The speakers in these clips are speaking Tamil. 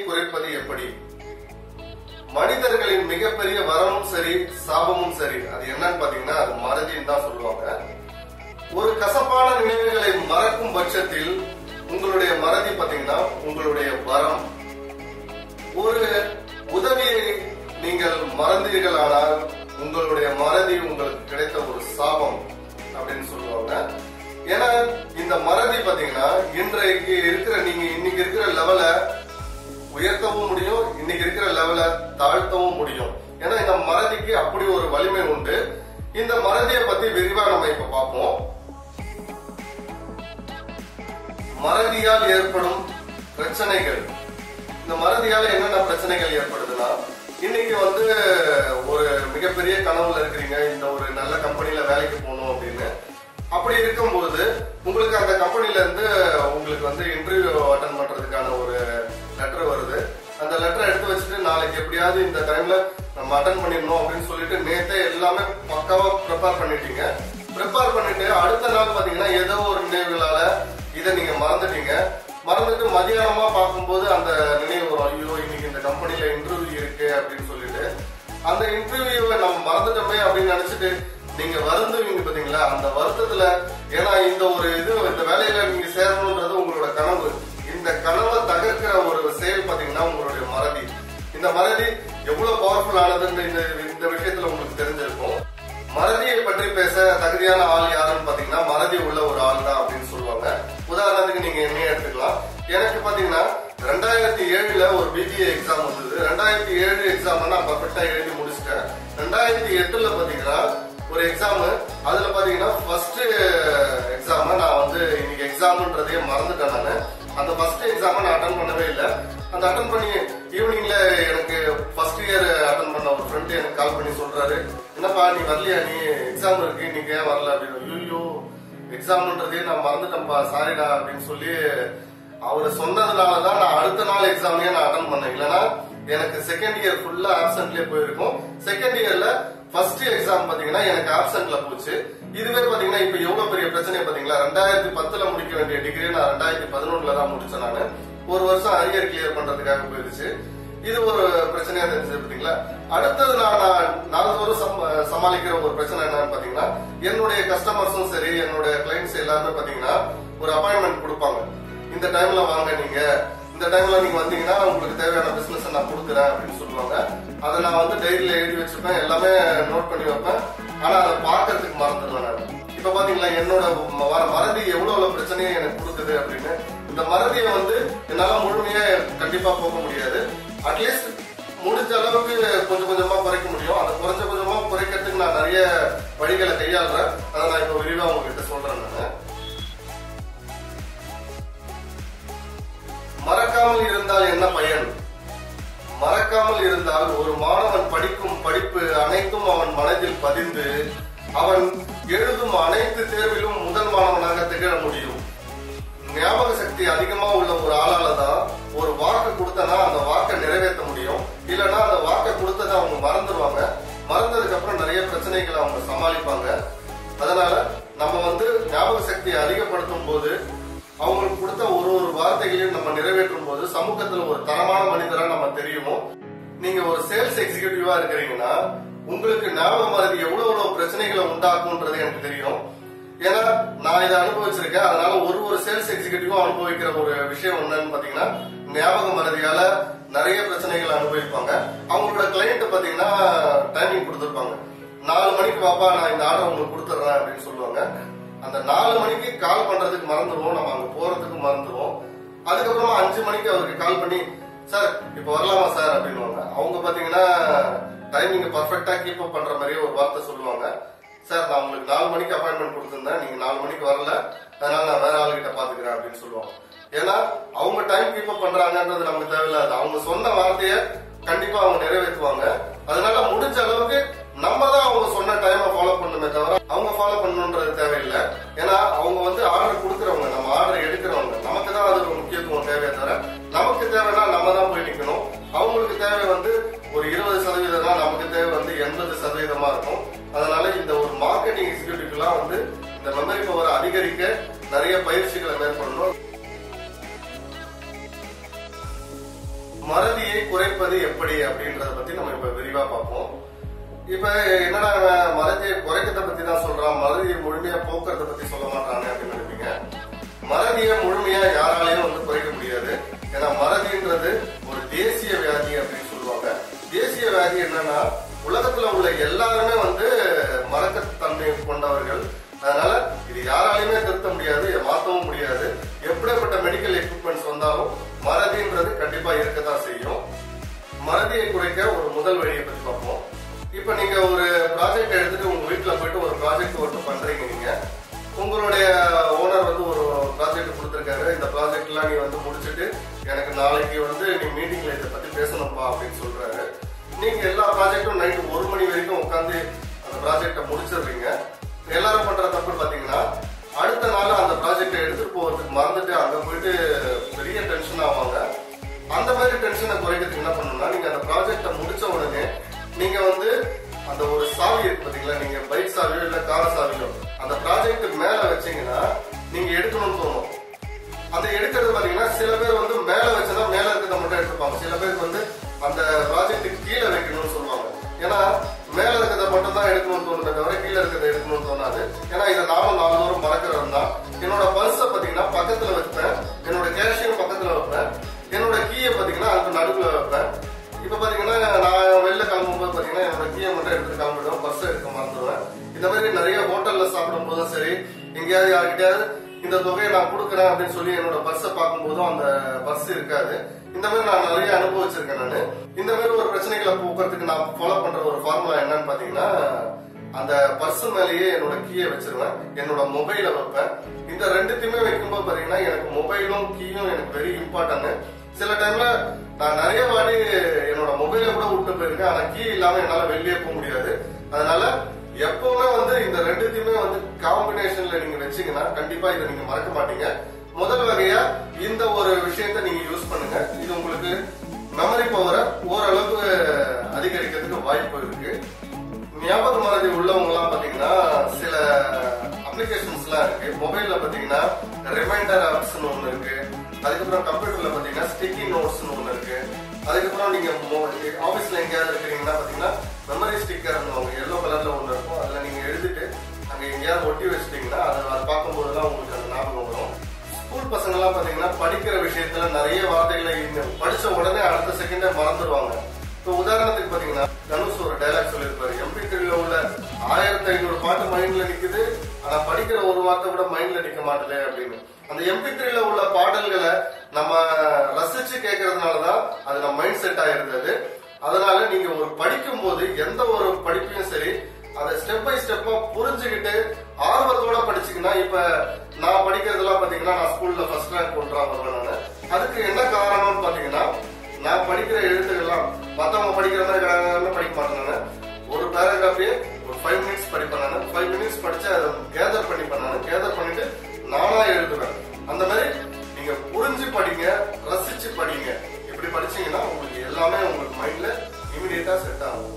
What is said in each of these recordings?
குறைப்பது எப்படி மனிதர்களின் மிகப்பெரிய வரமும் சரி சாபமும் சரி அது என்னன்னு பாத்தீங்கன்னா அது மறதின்னு தான் சொல்லுவாங்க ஒரு கசப்பான நினைவுகளை மறக்கும் பட்சத்தில் உங்களுடைய மறதி பாத்தீங்கன்னா உங்களுடைய வரம் ஒரு உதவியை நீங்கள் மறந்தீர்களானால் உங்களுடைய மறதி உங்களுக்கு கிடைத்த ஒரு சாபம் அப்படின்னு சொல்லுவாங்க ஏன்னா இந்த மறதி பாத்தீங்கன்னா இன்றைக்கு இருக்கிற நீங்க இன்னைக்கு இருக்கிற லெவல உயர்த்தவும் முடியும் இன்னைக்கு இருக்கிற லெவல தாழ்த்தவும் முடியும் ஏன்னா இந்த மறதிக்கு அப்படி ஒரு வலிமை உண்டு இந்த மறதியை பத்தி விரிவா நம்ம இப்ப பார்ப்போம் மறதியால் ஏற்படும் பிரச்சனைகள் இந்த மறதியால என்னென்ன பிரச்சனைகள் ஏற்படுதுன்னா இன்னைக்கு வந்து ஒரு மிகப்பெரிய கனவுல இருக்கிறீங்க இந்த ஒரு நல்ல கம்பெனில வேலைக்கு போகணும் அப்படின்னு அப்படி இருக்கும்போது உங்களுக்கு அந்த கம்பெனில இருந்து உங்களுக்கு வந்து இன்டர்வியூ அட்டன் பண்றதுக்கான ஒரு லெட்டர் வருது அந்த லெட்டரை எடுத்து வச்சுட்டு நாளைக்கு எப்படியாவது இந்த டைம்ல நம்ம அட்டன் பண்ணிடணும் அப்படின்னு சொல்லிட்டு நேத்தே எல்லாமே பக்காவா ப்ரிப்பேர் பண்ணிட்டீங்க ப்ரிப்பேர் பண்ணிட்டு அடுத்த நாள் பாத்தீங்கன்னா ஏதோ ஒரு நினைவுகளால இதை நீங்க மறந்துட்டீங்க மறந்துட்டு மதியானமா பார்க்கும்போது அந்த நினைவு வரும் ஐயோ இன்னைக்கு இந்த கம்பெனில இன்டர்வியூ இருக்கு அப்படின்னு சொல்லிட்டு அந்த இன்டர்வியூவை நம்ம மறந்துட்டோமே அப்படின்னு நினைச்சிட்டு நீங்க வருந்துவீங்க பாத்தீங்களா அந்த வருத்தத்துல ஏன்னா இந்த ஒரு இது இந்த வேலையில நீங்க சேரணுன்றது உங்களோட கனவு இந்த கனவை தகர்க்கிற ஒரு செயல் பாத்தீங்கன்னா உங்களுடைய மறதி இந்த மறதி எவ்வளவு பவர்ஃபுல் ஆனதுன்னு இந்த இந்த விஷயத்துல உங்களுக்கு தெரிஞ்சிருக்கும் மறதியை பற்றி பேச தகுதியான ஆள் யாருன்னு பாத்தீங்கன்னா மறதி உள்ள ஒரு ஆள் தான் அப்படின்னு சொல்லுவாங்க உதாரணத்துக்கு நீங்க என்னையே எடுத்துக்கலாம் எனக்கு பாத்தீங்கன்னா ரெண்டாயிரத்தி ஏழுல ஒரு பிபிஏ எக்ஸாம் வந்தது ரெண்டாயிரத்தி ஏழு எக்ஸாம் நான் பர்ஃபெக்டா எழுதி முடிச்சிட்டேன் ரெண்டாயிரத்தி எட்டுல பாத்தீங்கன்னா ஒரு எக்ஸாம் அதுல பாத்தீங்கன்னா ஃபர்ஸ்ட் எக்ஸாம நான் வந்து இன்னைக்கு எக்ஸாம்ன்றதையே மறந்துட்டேன் நானு அந்த ஃபர்ஸ்ட் எக்ஸாம நான் அட்டன் பண்ணவே இல்லை அந்த அட்டன் பண்ணி ஈவினிங்ல எனக்கு ஃபர்ஸ்ட் இயர் அட்டன் பண்ண ஒரு ஃப்ரெண்ட் எனக்கு கால் பண்ணி சொல்றாரு என்னப்பா நீ வரலையா நீ எக்ஸாம் இருக்கு இன்னைக்கு ஏன் வரல அப்படின்னு ஐயோ எக்ஸாம்ன்றதே நான் மறந்துட்டேன்ப்பா சாரிடா அப்படின்னு சொல்லி அவர் சொன்னதுனாலதான் நான் அடுத்த நாள் எக்ஸாம்லயே நான் அட்டன் பண்ணேன் இல்லைன்னா எனக்கு செகண்ட் இயர் ஃபுல்லா ஆப்சென்ட்லயே போயிருக்கும் செகண்ட் இயர்ல ஃபர்ஸ்ட் எக்ஸாம் பாத்தீங்கன்னா எனக்கு ஆப்சென்ட்ல போச்சு இதுவே பாத்தீங்கன்னா இப்ப எவ்வளவு பெரிய பிரச்சனை பாத்தீங்களா ரெண்டாயிரத்தி பத்துல முடிக்க வேண்டிய டிகிரி நான் ரெண்டாயிரத்தி பதினொன்னுல தான் முடிச்சேன் நானு ஒரு வருஷம் அரியர் கிளியர் பண்றதுக்காக போயிருச்சு இது ஒரு பிரச்சனையா தெரிஞ்சது பாத்தீங்களா அடுத்தது நான் நான் நாள்தோறும் சம- சமாளிக்கிற ஒரு பிரச்சனை என்னன்னு பாத்தீங்கன்னா என்னுடைய கஸ்டமர்ஸும் சரி என்னுடைய கிளைண்ட்ஸ் எல்லாருமே பாத்தீங்கன்னா ஒரு அப்பாயின்மெண்ட் கொடுப்பாங்க இந்த டைம்ல வாங்க நீங்க இந்த டைம்ல நீங்க வந்தீங்கன்னா உங்களுக்கு தேவையான பிசினஸ் நான் கொடுக்குறேன் அப்படின்னு சொல்லுவாங்க அதை நான் வந்து டைரியில எழுதி வச்சிருப்பேன் எல்லாமே நோட் பண்ணி வைப்பேன் ஆனா அதை பார்க்கறதுக்கு மறந்துடுவேன் நான் இப்ப பாத்தீங்களா என்னோட ம- வர மறதி எவ்வளவு எவ்வளவு பிரச்சனையை எனக்கு கொடுக்குது அப்படின்னு இந்த மறதியை வந்து என்னால முழுமையா கண்டிப்பா போக முடியாது அட்லீஸ்ட் முடிஞ்ச அளவுக்கு கொஞ்சம் கொஞ்சமா குறைக்க முடியும் அதை குறைஞ்ச கொஞ்சமா குறைக்கிறதுக்கு நான் நிறைய வழிகளை கையாளுறேன் அதை நான் இப்ப விரிவா உங்ககிட்ட சொல்றேன் நான் மறக்காமல் இருந்தால் என்ன பயன் மறக்காமல் இருந்தால் ஒரு மாணவன் படிக்கும் படிப்பு அனைத்தும் அவன் மனதில் பதிந்து அவன் எழுதும் அனைத்து தேர்விலும் முதல் மாணவனாக திகழ முடியும் ஞாபக சக்தி அதிகமா உள்ள ஒரு ஆளால தான் ஒரு வாக்கு கொடுத்தனா அந்த வாக்கை நிறைவேற்ற முடியும் இல்லைன்னா அந்த வாக்கை கொடுத்ததை அவங்க மறந்துடுவாங்க மறந்ததுக்கு அப்புறம் நிறைய பிரச்சனைகளை அவங்க சமாளிப்பாங்க அதனால நம்ம வந்து ஞாபக சக்தியை அதிகப்படுத்தும் போது அவங்களுக்கு கொடுத்த ஒரு ஒரு வார்த்தைகளையும் நம்ம நிறைவேற்றும் போது சமூகத்துல ஒரு தரமான மனிதரா நம்ம தெரியுமோ நீங்க ஒரு சேல்ஸ் எக்ஸிகியூட்டிவா இருக்கிறீங்கன்னா உங்களுக்கு ஞாபக மறதி எவ்வளவு எவ்வளவு பிரச்சனைகளை உண்டாக்கும்ன்றது எனக்கு தெரியும் ஏன்னா நான் இதை அனுபவிச்சிருக்கேன் அதனால ஒரு ஒரு சேல்ஸ் எக்ஸிகியூட்டிவும் அனுபவிக்கிற ஒரு விஷயம் என்னன்னு பாத்தீங்கன்னா ஞாபக மறதியால நிறைய பிரச்சனைகளை அனுபவிப்பாங்க அவங்களோட கிளைண்ட் பாத்தீங்கன்னா டைமிங் கொடுத்துருப்பாங்க நாலு மணிக்கு வாப்பா நான் இந்த ஆர்டர் உங்களுக்கு கொடுத்துட்றேன் அப்படின்னு சொல்லுவாங்க அந்த நாலு மணிக்கு கால் பண்றதுக்கு மறந்துடுவோம் நம்ம அங்க போறதுக்கு மறந்துடுவோம் அதுக்கப்புறமா அஞ்சு மணிக்கு அவருக்கு கால் பண்ணி சார் இப்ப வரலாமா சார் அப்படின்னுவாங்க அவங்க பாத்தீங்கன்னா டைமிங் பர்ஃபெக்டா கீப் அப் பண்ற மாதிரியே ஒரு வார்த்தை சொல்லுவாங்க சார் நான் உங்களுக்கு நாலு மணிக்கு அப்பாயின்மெண்ட் கொடுத்திருந்தேன் நீங்க நாலு மணிக்கு வரல அதனால நான் வேற ஆளுகிட்ட பாத்துக்கிறேன் அப்படின்னு சொல்லுவாங்க ஏன்னா அவங்க டைம் கீப் அப் பண்றாங்கன்றது நமக்கு தேவையில்லாது அவங்க சொன்ன வார்த்தைய கண்டிப்பா அவங்க நிறைவேற்றுவாங்க அதனால முடிஞ்ச அளவுக்கு நம்ம தான் அவங்க சொன்ன டைமை ஃபாலோ பண்ணணுமே தவிர அவங்க ஃபாலோ பண்ணணுன்றது தேவையில்லை ஏன்னா அவங்க வந்து ஆர்டர் கொடுக்குறவங்க நம்ம ஆர்டர் எடுக்கிறவங்க நமக்கு தான் அது ஒரு முக்கியத்துவம் தேவையே தவிர நமக்கு தேவைன்னா நம்ம தான் போய் நிக்கணும் அவங்களுக்கு தேவை வந்து ஒரு இருபது சதவீதம்னா நமக்கு தேவை வந்து எண்பது சதவீதமா இருக்கும் அதனால இந்த ஒரு மார்க்கெட்டிங் எக்ஸிகியூட்டிவ்லாம் வந்து இந்த மெமரி பவரை அதிகரிக்க நிறைய பயிற்சிகளை மேற்கொள்ளணும் மறதியை குறைப்பது எப்படி அப்படின்றத பத்தி நம்ம இப்ப விரிவா பார்ப்போம் இப்ப என்னடா இவன் மறதியை குறைக்கிறத பத்தி தான் சொல்றான் மறதியை முழுமையா போக்குறத பத்தி சொல்ல மாட்டாங்க அப்படின்னு நினைப்பீங்க மறதியை முழுமையா யாராலையும் வந்து குறைக்க முடியாது ஏன்னா மறதின்றது ஒரு தேசிய வியாதி அப்படின்னு சொல்லுவாங்க தேசிய வியாதி என்னன்னா உலகத்துல உள்ள எல்லாருமே வந்து மறக்கத்தன்மை கொண்டவர்கள் அதனால இது யாராலையுமே திருத்த முடியாது இதை மாத்தவும் முடியாது எப்படிப்பட்ட மெடிக்கல் எக்யூப்மெண்ட்ஸ் வந்தாலும் மறதின்றது கண்டிப்பா இருக்கத்தான் செய்யும் மறதியை குறைக்க ஒரு முதல் வழியை பத்தி பார்ப்போம் இப்ப நீங்க ஒரு ப்ராஜெக்ட் எடுத்துட்டு உங்க வீட்டுல போயிட்டு ஒரு ப்ராஜெக்ட் ஒர்க் பண்றீங்க நீங்க உங்களுடைய ஓனர் வந்து ஒரு ப்ராஜெக்ட் கொடுத்துருக்காரு இந்த ப்ராஜெக்ட் எல்லாம் நீ வந்து முடிச்சிட்டு எனக்கு நாளைக்கு வந்து நீ மீட்டிங்ல இதை பத்தி பேசணும்பா அப்படின்னு சொல்றாரு நீங்க எல்லா ப்ராஜெக்டும் நைட்டு ஒரு மணி வரைக்கும் உட்காந்து அந்த ப்ராஜெக்டை முடிச்சிடுறீங்க எல்லாரும் பண்ற தப்பு பாத்தீங்கன்னா அடுத்த நாள் அந்த ப்ராஜெக்டை எடுத்துட்டு போறதுக்கு மறந்துட்டு அங்க போயிட்டு பெரிய டென்ஷன் ஆவாங்க அந்த மாதிரி டென்ஷனை குறைக்கிறதுக்கு என்ன பண்ணணும்னா நீங்க அந்த ப்ராஜெக்டை முடிச்ச உடனே நீங்க வந்து அந்த ஒரு சாவி இருக்கு பாத்தீங்களா நீங்க பைக் சாவியோ இல்ல கார் சாவியோ அந்த ப்ராஜெக்ட் மேல வச்சீங்கன்னா நீங்க எடுக்கணும்னு தோணும் அந்த எடுக்கிறது பாத்தீங்கன்னா சில பேர் வந்து மேல வச்சதா மேல இருக்கிறத மட்டும் எடுத்துப்பாங்க சில பேருக்கு வந்து அந்த ப்ராஜெக்ட் கீழே வைக்கணும்னு சொல்லுவாங்க ஏன்னா மேல இருக்கிறத மட்டும் தான் எடுக்கணும்னு தோணுதே தவிர கீழே இருக்கிறத எடுக்கணும்னு தோணாது ஏன்னா இதை நானும் நாள்தோறும் மறக்கிறது தான் என்னோட பர்ஸை பாத்தீங்கன்னா பக்கத்துல வைப்பேன் என்னோட கேஷியும் பக்கத்துல வைப்பேன் என்னோட கீயை பாத்தீங்கன்னா அதுக்கு நடுவுல வைப்பேன் இப்ப பாத்தீங்கன்னா நான் வெளில கிளம்பும்போது பாத்தீங்கன்னா என்னோட கீயை மட்டும் எடுத்து கிளம்பிடுவேன் பர்ஸ் எடுக்க மறந்துடுவேன் இந்த மாதிரி நிறைய ஹோட்டல்ல சாப்பிடும் போதும் சரி எங்கேயாவது யார்கிட்டயாவது இந்த தொகையை நான் கொடுக்குறேன் அப்படின்னு சொல்லி என்னோட பர்ஸை பார்க்கும்போதும் அந்த பர்ஸ் இருக்காது இந்த மாதிரி நான் நிறைய அனுபவிச்சிருக்கேன் நான் இந்த மாதிரி ஒரு பிரச்சனைகளை போக்குறதுக்கு நான் ஃபாலோ பண்ற ஒரு ஃபார்முலா என்னன்னு பாத்தீங்கன்னா அந்த பர்ஸ் மேலேயே என்னோட கீயை வச்சிருவேன் என்னோட மொபைல வைப்பேன் இந்த ரெண்டுத்தையுமே வைக்கும்போது பாத்தீங்கன்னா எனக்கு மொபைலும் கீயும் எனக்கு வெரி இம்பார்ட்டன்ட் சில டைம்ல நான் நிறைய வாட்டி என்னோட மொபைல கூட விட்டு போயிருக்கேன் ஆனா கீ இல்லாம என்னால வெளியே போக முடியாது அதனால எப்பவுமே வந்து இந்த ரெண்டுத்தையுமே வந்து காம்பினேஷன்ல நீங்க வச்சீங்கன்னா கண்டிப்பா இதை நீங்க மறக்க மாட்டீங்க முதல் வகையா இந்த ஒரு விஷயத்த நீங்க யூஸ் பண்ணுங்க இது உங்களுக்கு மெமரி பவரை ஓரளவுக்கு அதிகரிக்கிறதுக்கு வாய்ப்பு இருக்கு ஞாபக மறதி உள்ளவங்க எல்லாம் பாத்தீங்கன்னா சில அப்ளிகேஷன்ஸ் எல்லாம் இருக்கு மொபைல்ல பாத்தீங்கன்னா ரிமைண்டர் ஆப்ஸ்னு ஒண்ணு இருக்கு அதுக்கப்புறம் கம்ப்யூட்டர்ல பாத்தீங்கன்னா ஸ்டிக்கி நோட்ஸ்னு ஒண்ணு இருக்கு அதுக்கப்புறம் நீங்க ஆபீஸ்ல எங்கேயாவது இருக்கிறீங்கன்னா பாத்தீங்கன்னா மெமரி ஸ்டிக்கர் எல்லோ கலர்ல ஒண்ணு இருக்கும் அதுல நீங்க எழுதிட்டு அங்க எங்கேயாவது ஒட்டி வச்சிட்டீங்கன்னா அதை அதை பார்க்கும்போதெல்லாம் உங்களுக்கு அந்த ஞாபகம் வரும் ஸ்கூல் பசங்க எல்லாம் பாத்தீங்கன்னா படிக்கிற விஷயத்துல நிறைய வார்த்தைகளை இன்னும் படிச்ச உடனே அடுத்த செகண்டே மறந்துடுவாங்க இப்போ உதாரணத்துக்கு பாத்தீங்கன்னா தனுஷ் ஒரு டைலாக் சொல்லியிருப்பாரு எம்பி த்ரீல உள்ள ஆயிரத்தி ஐநூறு பாட்டு மைண்ட்ல நிக்குது ஆனா படிக்கிற ஒரு வார்த்தை கூட மைண்ட்ல நிக்க மாட்டேது அப்படின்னு அந்த எம்பி த்ரீல உள்ள பாடல்களை நம்ம ரசிச்சு கேட்கறதுனாலதான் அது நம்ம மைண்ட் செட் ஆயிருந்தது அதனால நீங்க ஒரு படிக்கும் போது எந்த ஒரு படிப்பையும் சரி அதை ஸ்டெப் பை ஸ்டெப்பா புரிஞ்சுக்கிட்டு ஆர்வத்தோட படிச்சீங்கன்னா இப்ப நான் படிக்கிறதெல்லாம் பாத்தீங்கன்னா நான் ஸ்கூல்ல ஃபர்ஸ்ட் ரேங்க் கொண்டுறான் வருவேன் நான் அதுக்கு என்ன காரணம்னு பாத்தீங்கன்னா நான் படிக்கிற எழுத்துக்கள்லாம் மத்தவங்க படிக்கிற மாதிரி கடகடன்னு படிக்க மாட்டேன் நானு. ஒரு பேராகிராஃபே ஒரு ஃபைவ் மினிட்ஸ் படிப்பேன் நான் ஃபைவ் மினிட்ஸ் படிச்சு அதை கேதர் பண்ணிப்பேன் நான் கேதர் பண்ணிட்டு நானா எழுதுவேன் அந்த மாதிரி நீங்க புரிஞ்சு படிங்க ரசிச்சு படிங்க இப்படி படிச்சீங்கன்னா உங்களுக்கு எல்லாமே உங்களுக்கு மைண்ட்ல இமிடியேட்டா செட் ஆகும்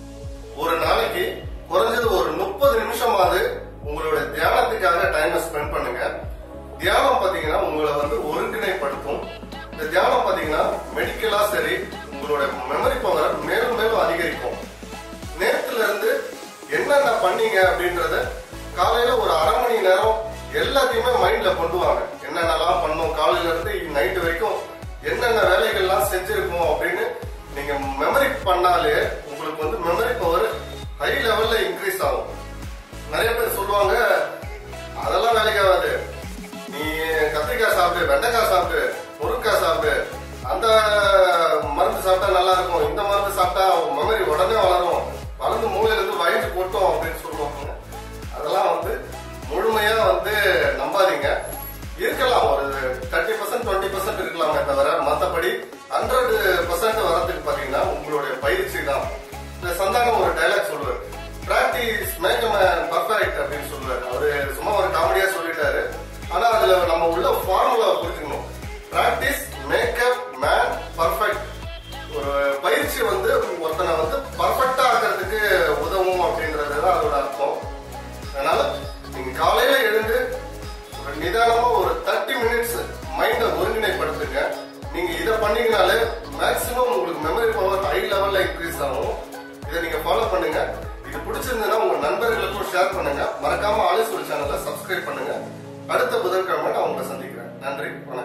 ஒரு நாளைக்கு குறைஞ்சது ஒரு முப்பது நிமிஷமாவது உங்களோட தியானத்துக்காக டைம் ஸ்பெண்ட் பண்ணுங்க தியானம் பாத்தீங்கன்னா உங்களை வந்து ஒருங்கிணைப்படுத்தும் இந்த தியானம் பாத்தீங்கன்னா மெடிக்கலா சரி உங்களோட மெமரி பவரை மேலும் மேலும் அதிகரிக்கும் நேரத்துல இருந்து என்னென்ன பண்ணீங்க அப்படின்றத காலையில ஒரு அரை மணி நேரம் எல்லாத்தையுமே மைண்ட்ல கொண்டு வாங்க என்னென்னலாம் பண்ணோம் காலையில இருந்து நைட்டு வரைக்கும் என்னென்ன வேலைகள்லாம் செஞ்சிருக்கோம் அப்படின்னு நீங்க மெமரி பண்ணாலே உங்களுக்கு வந்து மெமரி பவர் ஹை லெவல்ல இன்க்ரீஸ் ஆகும் நிறைய பேர் சொல்லுவாங்க அதெல்லாம் வேலைக்கு ஆகாது நீ கத்திரிக்காய் சாப்பிடு வெண்டைக்காய் சாப்பிடு முருங்கைக்காய் சாப்பிடு அந்த மருந்து சாப்பிட்டா நல்லா இருக்கும் இந்த மருந்து சாப்பிட்டா மெமரி உடனே வளரும் வளர்ந்து மூளையில இருந்து வயசு கொட்டும் அப்படின்னு சொல்லுவாங்க அதெல்லாம் வந்து முழுமையா வந்து நம்பாதீங்க இருக்கலாம் ஒரு தேர்ட்டி பர்சன்ட் டுவெண்ட்டி பர்சன்ட் இருக்கலாமே தவிர மத்தபடி ஹண்ட்ரட் பர்சன்ட் வரதுக்கு பாத்தீங்கன்னா உங்களுடைய பயிற்சி தான் இந்த சந்தானம் ஒரு டைலாக் சொல்லுவார் பிராக்டிஸ் மேக் பர்ஃபெக்ட் அப்படின்னு சொல்லுவாரு அவரு சும்மா ஒரு காமெடியா சொல்லிட்டாரு ஆனா அதுல நம்ம உள்ள ஃபார்முலா புரிஞ்சுக்கணும் பிராக்டிஸ் மேக்கப் மேன் பர்ஃபெக்ட் ஒரு பயிற்சி வந்து ஒருத்தனை வந்து பர்ஃபெக்டா ஆக்கிறதுக்கு உதவும் அப்படின்றது தான் அதோட அர்த்தம் அதனால நீங்க காலையில எழுந்து ஒரு நிதானமா ஒரு தேர்ட்டி மினிட்ஸ் மைண்ட ஒருங்கிணைப்படுத்துங்க நீங்க இதை பண்ணீங்கனாலே மேக்ஸிமம் உங்களுக்கு மெமரி பவர் ஹை லெவல்ல இன்க்ரீஸ் ஆகும் இதை நீங்க ஃபாலோ பண்ணுங்க இது பிடிச்சிருந்ததுன்னா உங்க நண்பர்களுக்கும் ஷேர் பண்ணுங்க மறக்காம ஆலேஸ்வரி சேனலை சப்ஸ்கிரைப் பண்ணுங்க அடுத்த புதன்கிழமை நான் உங்களை சந்திக்கிறேன் நன்றி வணக்கம்